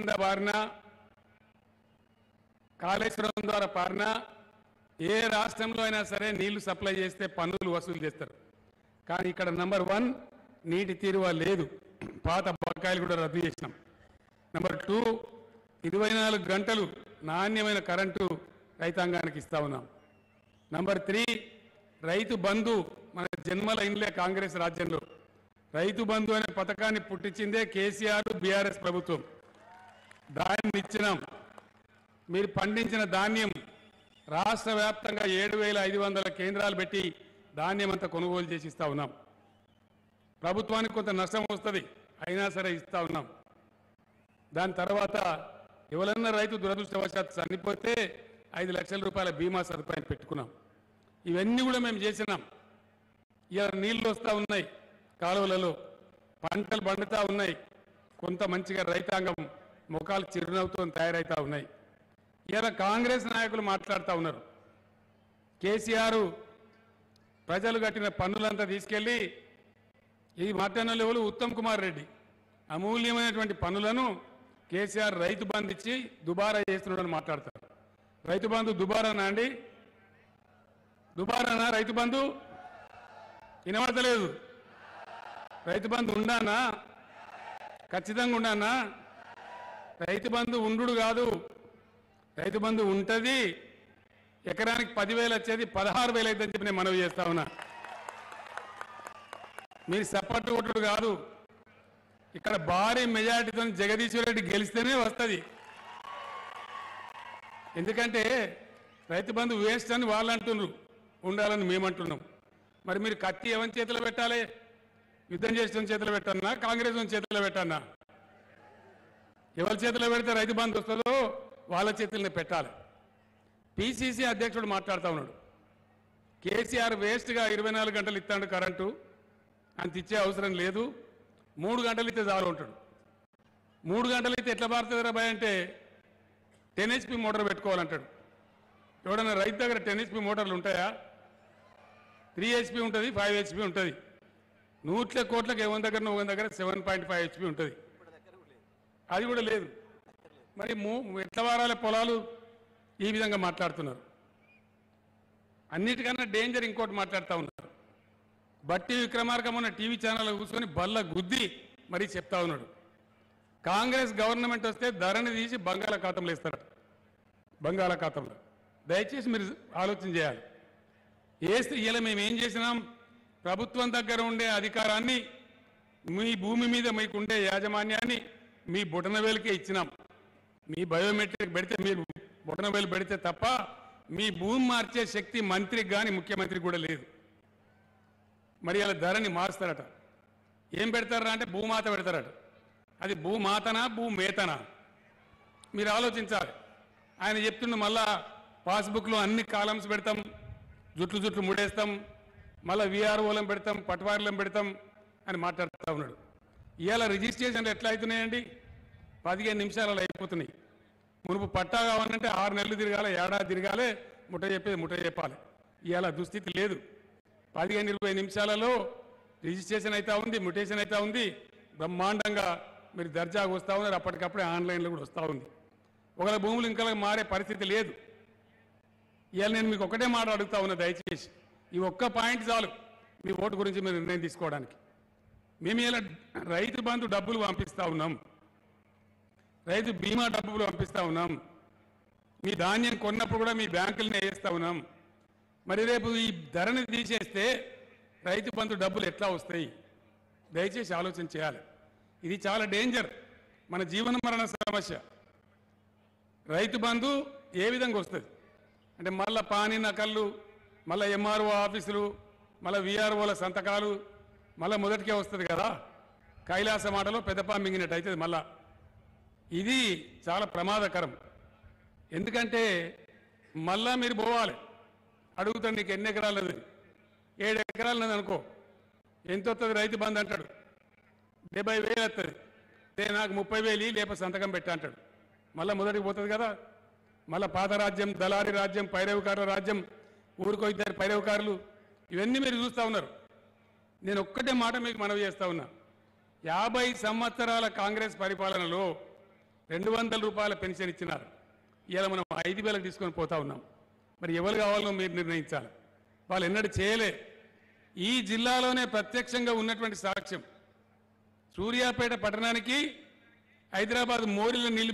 కింద బారినా కాళేశ్వరం ద్వారా పారినా ఏ రాష్ట్రంలో అయినా సరే నీళ్లు సప్లై చేస్తే పన్నులు వసూలు చేస్తారు కానీ ఇక్కడ నంబర్ వన్ నీటి తీరువ లేదు పాత బకాయిలు కూడా రద్దు చేసినాం నంబర్ టూ ఇరవై నాలుగు గంటలు నాణ్యమైన కరెంటు రైతాంగానికి ఇస్తా ఉన్నాం నంబర్ త్రీ రైతు బంధు మన జన్మల ఇండ్లే కాంగ్రెస్ రాజ్యంలో రైతు బంధు అనే పథకాన్ని పుట్టించిందే కేసీఆర్ బీఆర్ఎస్ ప్రభుత్వం దాన్ని ఇచ్చినాం మీరు పండించిన ధాన్యం రాష్ట్ర వ్యాప్తంగా ఏడు వేల ఐదు వందల కేంద్రాలు పెట్టి ధాన్యం అంతా కొనుగోలు చేసి ఇస్తా ఉన్నాం ప్రభుత్వానికి కొంత నష్టం వస్తుంది అయినా సరే ఇస్తా ఉన్నాం దాని తర్వాత ఎవరన్నా రైతు దురదృష్టవశాత్తు చనిపోతే ఐదు లక్షల రూపాయల బీమా సదుపాయం పెట్టుకున్నాం ఇవన్నీ కూడా మేము చేసినాం ఇలా నీళ్లు వస్తూ ఉన్నాయి కాలువలలో పంటలు పండుతూ ఉన్నాయి కొంత మంచిగా రైతాంగం ముఖాలు చిరునవ్వుతో తయారవుతా ఉన్నాయి ఇలా కాంగ్రెస్ నాయకులు మాట్లాడుతూ ఉన్నారు కేసీఆర్ ప్రజలు కట్టిన పన్నులంతా తీసుకెళ్లి ఈ మాట్లాడిన లెవెల్ ఉత్తమ్ కుమార్ రెడ్డి అమూల్యమైనటువంటి పనులను కేసీఆర్ రైతు బంధు ఇచ్చి దుబారా చేస్తున్నాడని మాట్లాడతారు రైతు బంధు దుబారానా అండి దుబారానా రైతు బంధు వినబడతలేదు రైతు బంధు ఉండానా ఖచ్చితంగా ఉండానా రైతు బంధు ఉండు కాదు రైతు బంధు ఉంటది ఎకరానికి పదివేలు వచ్చేది పదహారు వేలు అయితే చెప్పి నేను మనవి చేస్తా ఉన్నా మీరు సపోర్ట్ కొట్టుడు కాదు ఇక్కడ భారీ మెజారిటీతో జగదీశ్వర్ రెడ్డి గెలిస్తేనే వస్తుంది ఎందుకంటే రైతు బంధు వేస్ట్ అని వాళ్ళు అంటున్నారు ఉండాలని మేమంటున్నాం మరి మీరు కత్తి ఎవరి చేతిలో పెట్టాలి యుద్ధం చేసిన చేతిలో పెట్టన్నా కాంగ్రెస్ వాళ్ళ చేతిలో పెట్టన్నా ఎవరి చేతిలో పెడితే రైతు బంధు వస్తుందో వాళ్ళ చేతుల్ని పెట్టాలి పిసిసి అధ్యక్షుడు మాట్లాడుతూ ఉన్నాడు కేసీఆర్ వేస్ట్గా ఇరవై నాలుగు గంటలు ఇస్తాడు కరెంటు అంత ఇచ్చే అవసరం లేదు మూడు గంటలు ఇస్తే చాలు ఉంటాడు మూడు గంటలు అయితే ఎట్లా పారుతుంది రాబాయ్ అంటే టెన్ హెచ్పి మోటార్ పెట్టుకోవాలంటాడు ఎవడన్నా రైతు దగ్గర టెన్ హెచ్పి మోటార్లు ఉంటాయా త్రీ హెచ్పి ఉంటుంది ఫైవ్ హెచ్పి ఉంటుంది నూట్ల కోట్లకు ఎవరి దగ్గర ఒక దగ్గర సెవెన్ పాయింట్ ఫైవ్ హెచ్పి ఉంటుంది అది కూడా లేదు మరి మూ ఎట్ల వారాల పొలాలు ఈ విధంగా మాట్లాడుతున్నారు అన్నిటికన్నా డేంజర్ ఇంకోటి మాట్లాడుతూ ఉన్నారు బట్టి విక్రమార్కం ఉన్న టీవీ ఛానల్ కూర్చొని బల్ల గుద్ది మరీ చెప్తా ఉన్నాడు కాంగ్రెస్ గవర్నమెంట్ వస్తే ధరని తీసి బంగాళాఖాతంలో ఇస్తారట బంగాళాఖాతంలో దయచేసి మీరు ఆలోచన చేయాలి వేస్తే ఇలా మేము ఏం చేసినాం ప్రభుత్వం దగ్గర ఉండే అధికారాన్ని మీ భూమి మీద మీకు ఉండే యాజమాన్యాన్ని మీ బుటనవేలుకే ఇచ్చినాం మీ బయోమెట్రిక్ పెడితే మీరు బుటనవేలు పెడితే తప్ప మీ భూమి మార్చే శక్తి మంత్రికి కానీ ముఖ్యమంత్రికి కూడా లేదు మరి అలా ధరని మారుస్తారట ఏం పెడతారా అంటే భూమాత పెడతారట అది భూమాతనా భూమేతనా మీరు ఆలోచించాలి ఆయన చెప్తుండే మళ్ళా పాస్బుక్లో అన్ని కాలమ్స్ పెడతాం జుట్లు జుట్లు ముడేస్తాం మళ్ళీ విఆర్ఓలం పెడతాం పట్వారీలం పెడతాం అని మాట్లాడుతూ ఉన్నాడు ఇవాళ రిజిస్ట్రేషన్లు ఎట్లా అవుతున్నాయండి పదిహేను నిమిషాలలో అయిపోతున్నాయి మునుపు పట్టా కావాలంటే ఆరు నెలలు తిరగాలి ఏడాది తిరగాలి ముట్ట చెప్పేది ముట్ట చెప్పాలి ఇవాళ దుస్థితి లేదు పదిహేను ఇరవై నిమిషాలలో రిజిస్ట్రేషన్ అయితే ఉంది మ్యుటేషన్ అయితే ఉంది బ్రహ్మాండంగా మీరు దర్జాగా వస్తూ ఉన్నారు అప్పటికప్పుడే ఆన్లైన్లో కూడా వస్తూ ఉంది ఒకవేళ భూములు ఇంకా మారే పరిస్థితి లేదు ఇవాళ నేను మీకు ఒకటే మాట అడుగుతా ఉన్నా దయచేసి ఈ ఒక్క పాయింట్ చాలు మీ ఓటు గురించి మీరు నిర్ణయం తీసుకోవడానికి మేము ఇలా రైతు బంధు డబ్బులు పంపిస్తా ఉన్నాం రైతు బీమా డబ్బులు పంపిస్తా ఉన్నాం మీ ధాన్యం కొన్నప్పుడు కూడా మీ బ్యాంకులనే వేస్తా ఉన్నాం మరి రేపు ఈ ధరని తీసేస్తే రైతు బంధు డబ్బులు ఎట్లా వస్తాయి దయచేసి ఆలోచన చేయాలి ఇది చాలా డేంజర్ మన జీవన మరణ సమస్య రైతు బంధు ఏ విధంగా వస్తుంది అంటే మళ్ళా పాని నకళ్ళు మళ్ళీ ఎంఆర్ఓ ఆఫీసులు మళ్ళీ విఆర్ఓల సంతకాలు మళ్ళీ మొదటికే వస్తుంది కదా కైలాస మాటలో పెద్దపా మింగినట్టు అవుతుంది మళ్ళా ఇది చాలా ప్రమాదకరం ఎందుకంటే మళ్ళా మీరు పోవాలి అడుగుతాడు నీకు ఎన్ని ఎకరాలు అది ఏడు ఎకరాలు ఉన్నది అనుకో ఎంత వస్తుంది రైతు బంధు అంటాడు డెబ్బై వేలు వస్తుంది లే నాకు ముప్పై వేలు లేప సంతకం పెట్టా అంటాడు మళ్ళీ మొదటికి పోతుంది కదా మళ్ళీ పాత రాజ్యం దళారి రాజ్యం పైరవికారుల రాజ్యం ఊరికో ఇద్దరు పైరవికారులు ఇవన్నీ మీరు చూస్తూ ఉన్నారు నేను ఒక్కటే మాట మీకు మనవి చేస్తా ఉన్నా యాభై సంవత్సరాల కాంగ్రెస్ పరిపాలనలో రెండు వందల రూపాయల పెన్షన్ ఇచ్చినారు ఇవాళ మనం ఐదు వేలకు తీసుకొని పోతా ఉన్నాం మరి ఎవరు కావాలో మీరు నిర్ణయించాలి వాళ్ళు ఎన్నడూ చేయలే ఈ జిల్లాలోనే ప్రత్యక్షంగా ఉన్నటువంటి సాక్ష్యం సూర్యాపేట పట్టణానికి హైదరాబాద్ మోరిలో నీళ్లు